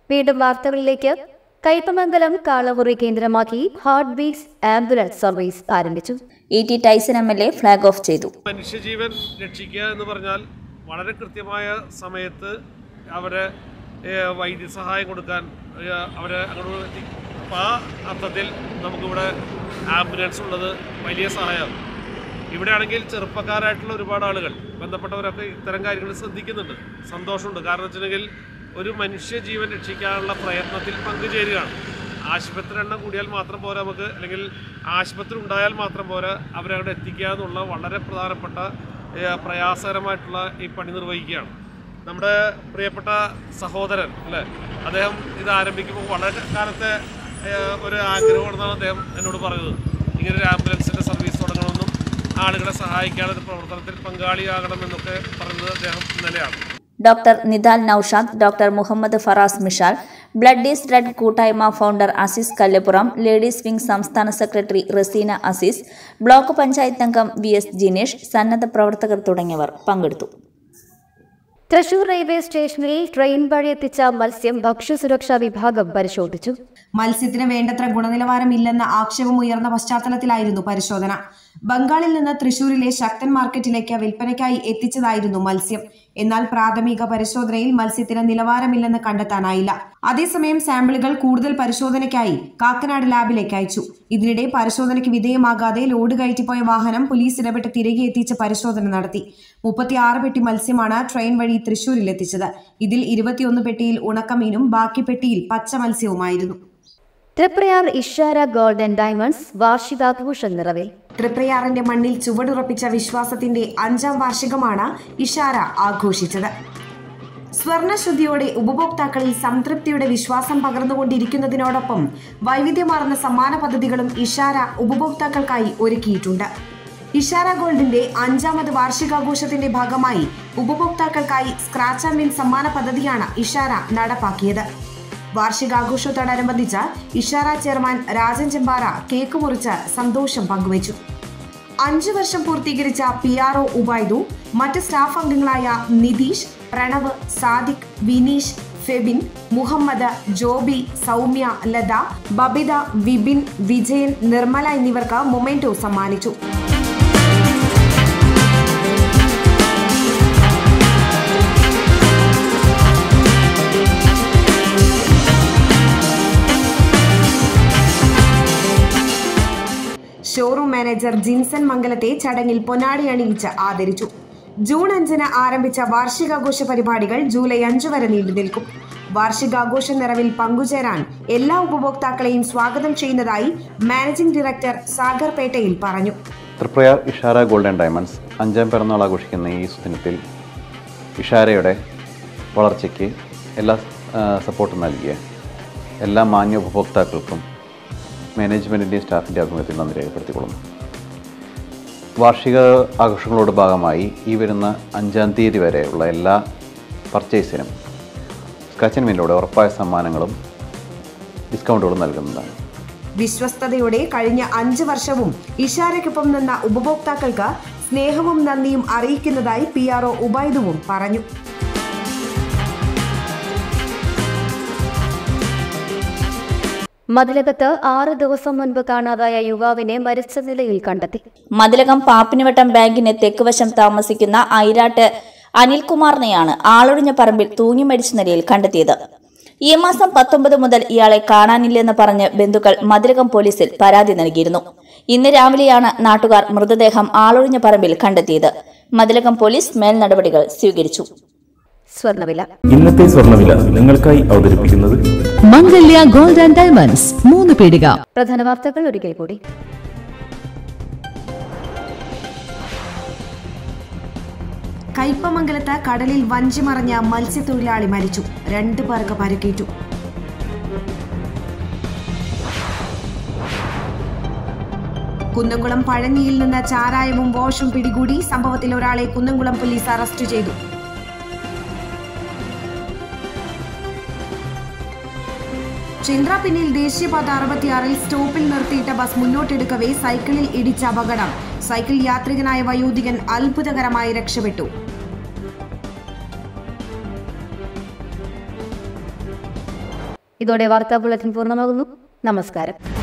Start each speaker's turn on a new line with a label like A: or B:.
A: വീണ്ടും വാർത്തകളിലേക്ക് കയ്പമംഗലം കാളമുറി കേന്ദ്രമാക്കി ഹാർട്ട് ബീറ്റ്സ് ആംബുലൻസ് സർവീസ് ആരംഭിച്ചു
B: E T Tyson M L A flag off ചെയ്തു
C: മനുഷ്യജീവൻ രക്ഷിക്കുക എന്ന് പറഞ്ഞാൽ വളരെ കൃത്യമായ സമയത്ത് അവരെ ഏഹ്, വൈദ്യസഹായം കൊടുക്കാൻ ഏഹ്, അവരെ അങ്ങോട്ട് എത്തി അപ്പോൾ ആ അർത്ഥത്തിൽ നമുക്കിവിടെ ആംബുലൻസ് ഉള്ളത് വലിയ സഹായമാണ് ഇവിടെ ആണെങ്കിൽ ചെറുപ്പക്കാരായിട്ടുള്ള ഒരുപാട് ആളുകൾ ബന്ധപ്പെട്ടവരൊക്കെ ഇത്തരം കാര്യങ്ങൾ ശ്രദ്ധിക്കുന്നുണ്ട് സന്തോഷമുണ്ട് കാരണം വെച്ചിട്ടുണ്ടെങ്കിൽ ഒരു മനുഷ്യജീവൻ രക്ഷിക്കാനുള്ള പ്രയത്നത്തിൽ പങ്കുചേരുകയാണ് ആശുപത്രി എണ്ണം കൂടിയാൽ മാത്രം പോരാ നമുക്ക് അല്ലെങ്കിൽ ആശുപത്രി ഉണ്ടായാൽ മാത്രം പോരാ അവരെ അവിടെ എത്തിക്കുക എന്നുള്ള വളരെ പ്രധാനപ്പെട്ട ഏഹ്, പ്രയാസകരമായിട്ടുള്ള ഈ പണി നിർവഹിക്കുകയാണ് നമ്മുടെ പ്രിയപ്പെട്ട സഹോദരൻ അല്ലേ അദ്ദേഹം ഇത് ആരംഭിക്കുമ്പോൾ വളരെ കാലത്തെ ഏഹ്, ഒരു ആഗ്രഹമാണെന്നാണ് അദ്ദേഹം എന്നോട് പറഞ്ഞത് ഇങ്ങനെ ഒരു ആംബുലൻസിൻ്റെ സർവീസ് തുടങ്ങണമെന്നും ആളുകളെ സഹായിക്കാനുള്ള ഒരു പ്രവർത്തനത്തിൽ പങ്കാളിയാകണമെന്നൊക്കെ പറഞ്ഞത് അദ്ദേഹം ഇന്നലെയാണ്
B: doctor Nidal Noushad doctor Muhammad Faraz Mishal blood is red കൂട്ടായ്മ founder Azeez Kallappuram ladies wing സംസ്ഥാന സെക്രട്ടറി റസീന അസീസ് ബ്ലോക്ക് പഞ്ചായത്ത് അംഗം വി എസ് ജിനേഷ് സന്നദ്ധ പ്രവർത്തകർ തുടങ്ങിയവർ പങ്കെടുത്തു
A: തൃശൂർ റെയിൽവേ സ്റ്റേഷനിൽ ട്രെയിൻ വഴി എത്തിച്ച മത്സ്യം ഭക്ഷ്യസുരക്ഷാ വിഭാഗം പരിശോധിച്ചു
D: മത്സ്യത്തിന് വേണ്ടത്ര ഗുണനിലവാരമില്ലെന്ന ആക്ഷേപം ഉയർന്ന പശ്ചാത്തലത്തിലായിരുന്നു പരിശോധന ബംഗാളിൽ നിന്ന് തൃശൂരിലെ ശക്തൻ മാർക്കറ്റിലേക്ക് വിൽപ്പനയ്ക്കായി എത്തിച്ചതായിരുന്നു മത്സ്യം എന്നാൽ പ്രാഥമിക പരിശോധനയിൽ മത്സ്യത്തിന് നിലവാരമില്ലെന്ന് കണ്ടെത്താനായില്ല അതേസമയം സാമ്പിളുകൾ കൂടുതൽ പരിശോധനയ്ക്കായി കാക്കനാട് ലാബിലേക്ക് അയച്ചു ഇതിനിടെ പരിശോധനയ്ക്ക് വിധേയമാകാതെ ലോഡ് കയറ്റിപ്പോയ വാഹനം പോലീസ് ഇടപെട്ട് തിരികെ എത്തിച്ച് പരിശോധന നടത്തി മുപ്പത്തിയാറ് പെട്ടി മത്സ്യമാണ് ട്രെയിൻ വഴി തൃശൂരിൽ എത്തിച്ചത് ഇതിൽ ഇരുപത്തിയൊന്ന് പെട്ടിയിൽ ഉണക്കമീനും ബാക്കി പെട്ടിയിൽ പച്ച മത്സ്യവുമായിരുന്നു
A: തൃപ്രയാർ ഇഷാര ഗോൾഡൻ ഡയമണ്ട്സ് വാർഷികാഘോഷം നിറവിൽ
D: തൃപ്രയാറിന്റെ മണ്ണിൽ ചുവടുറപ്പിച്ച വിശ്വാസത്തിന്റെ അഞ്ചാം വാർഷികമാണ് ഇഷാര ആഘോഷിച്ചത് സ്വർണശുദ്ധിയോടെ ഉപഭോക്താക്കളിൽ സംതൃപ്തിയുടെ വിശ്വാസം പകർന്നുകൊണ്ടിരിക്കുന്നതിനോടൊപ്പം വൈവിധ്യമാർന്ന സമ്മാന പദ്ധതികളും ഇഷാര ഉപഭോക്താക്കൾക്കായി ഒരുക്കിയിട്ടുണ്ട് ഇഷാര ഗോൾഡിന്റെ അഞ്ചാമത് വാർഷികാഘോഷത്തിന്റെ ഭാഗമായി ഉപഭോക്താക്കൾക്കായി സ്ക്രാച്ച് ആൻഡ് വിൻ സമ്മാന പദ്ധതിയാണ് ഇഷാര നടപ്പാക്കിയത് വാർഷികാഘോഷത്തോടനുബന്ധിച്ച് ഇഷാര ചെയർമാൻ രാജൻ ചെമ്പാറ കേക്ക് മുറിച്ച് സന്തോഷം പങ്കുവച്ചു അഞ്ചു വർഷം പൂർത്തീകരിച്ച പി ആർ ഒ ഉബൈദു മറ്റ് സ്റ്റാഫ് അംഗങ്ങളായ നിതീഷ് പ്രണവ് സാദിഖ് വിനീഷ് ഫെബിൻ മുഹമ്മദ് ജോബി സൗമ്യ ലത ബബിത വിപിൻ വിജയൻ നിർമ്മല എന്നിവർക്ക് മൊമെന്റോ സമ്മാനിച്ചു ഷോറൂം മാനേജർ ജിൻസൺ മംഗലത്തെ ചടങ്ങിൽ പൊന്നാടി അണിയിച്ച് ആദരിച്ചു ജൂൺ അഞ്ചിന് ആരംഭിച്ച വാർഷികാഘോഷ പരിപാടികൾ ജൂലൈ അഞ്ച് വരെ നീണ്ടു നിൽക്കും വാർഷികാഘോഷ നിറവിൽ പങ്കുചേരാൻ എല്ലാ ഉപഭോക്താക്കളെയും സ്വാഗതം ചെയ്യുന്നതായി മാനേജിംഗ് ഡയറക്ടർ സാഗർ പേട്ടയിൽ പറഞ്ഞു
E: തൃപ്രയാർ ഇഷാര ഗോൾഡൻ ഡയമണ്ട്സ് അഞ്ചാം പിറന്നാൾ ആഘോഷിക്കുന്ന ഈ സുദിനത്തിൽ ഇഷാരയുടെ വളർച്ചയ്ക്ക് എല്ലാ ആ, സപ്പോർട്ടും നൽകിയ എല്ലാ മാന്യ ഉപഭോക്താക്കൾക്കും മാനേജ്മെൻറ്റിൻ്റെയും സ്റ്റാഫിൻ്റെ ആഭിമുഖ്യത്തിൽ നന്ദി രേഖപ്പെടുത്തിക്കൊള്ളുന്നു വാർഷിക ആഘോഷങ്ങളുടെ ഭാഗമായി ഈ വരുന്ന അഞ്ചാം തീയതി വരെയുള്ള എല്ലാ പർച്ചേസിനും സ്ക്രാച്ച് ആൻഡ് വിനിലൂടെ ഉറപ്പായ സമ്മാനങ്ങളും ഡിസ്കൗണ്ടുകളും നൽകുന്നതാണ്
D: വിശ്വസ്തയോടെ കഴിഞ്ഞ അഞ്ച് വർഷവും ഇഷാരയ്ക്കൊപ്പം നിന്ന ഉപഭോക്താക്കൾക്ക് സ്നേഹവും നന്ദിയും അറിയിക്കുന്നതായി പി ആർ ഒ ഉബൈദുവും പറഞ്ഞു
A: മതിലകത്ത് ആറ് ദിവസം മുൻപ് കാണാതായ യുവാവിനെ മരിച്ച നിലയിൽ കണ്ടെത്തി
B: മതിലകം പാപ്പിനിവട്ടം ബാങ്കിന് തെക്കുവശം താമസിക്കുന്ന ഐരാട്ട് അനിൽകുമാറിനെയാണ് ആളൊഴിഞ്ഞ പറമ്പിൽ തൂങ്ങി മരിച്ച നിലയിൽ കണ്ടെത്തിയത് ഈ മാസം പത്തൊമ്പത് മുതൽ ഇയാളെ കാണാനില്ലെന്ന് പറഞ്ഞ് ബന്ധുക്കൾ മതിലകം പോലീസിൽ പരാതി നൽകിയിരുന്നു ഇന്ന് രാവിലെയാണ് നാട്ടുകാർ മൃതദേഹം ആളൊഴിഞ്ഞ പറമ്പിൽ കണ്ടെത്തിയത് മതിലകം പോലീസ് മേൽ നടപടികൾ സ്വീകരിച്ചു
A: സ്വർണ്ണവില
F: ഇന്നത്തെ സ്വർണ്ണവില നിങ്ങൾക്കായി അവതരിപ്പിക്കുന്നത്
G: മംഗല്യ ഗോൾഡ് ആൻഡ് ഡയമണ്ട്സ് മൂന്ന് പീടിക
A: പ്രധാന വാർത്തകൾ ഒരിക്കൽ കൂടി
D: കയ്പമംഗലത്ത് കടലിൽ വഞ്ചിമറിഞ്ഞ മത്സ്യത്തൊഴിലാളി മരിച്ചു രണ്ടു പേർക്ക് പരിക്കേറ്റു കുന്നംകുളം പഴഞ്ഞിയിൽ നിന്ന് ചാരായവും വാഷും പിടികൂടി സംഭവത്തിൽ ഒരാളെ കുന്നംകുളം പോലീസ് അറസ്റ്റ് ചെയ്തു ചിന്ത്രാപിന്നിൽ ദേശീയപാത അറുപത്തിയാറിൽ സ്റ്റോപ്പിൽ നിർത്തിയിട്ട ബസ് മുന്നോട്ടെടുക്കവേ സൈക്കിളിൽ ഇടിച്ച അപകടം സൈക്കിൾ യാത്രികനായ വയോധികൻ അത്ഭുതകരമായി രക്ഷപ്പെട്ടു
A: ഇതോടെ വാർത്താ ബുള്ളറ്റിൻ പൂർണ്ണമാകുന്നു നമസ്കാരം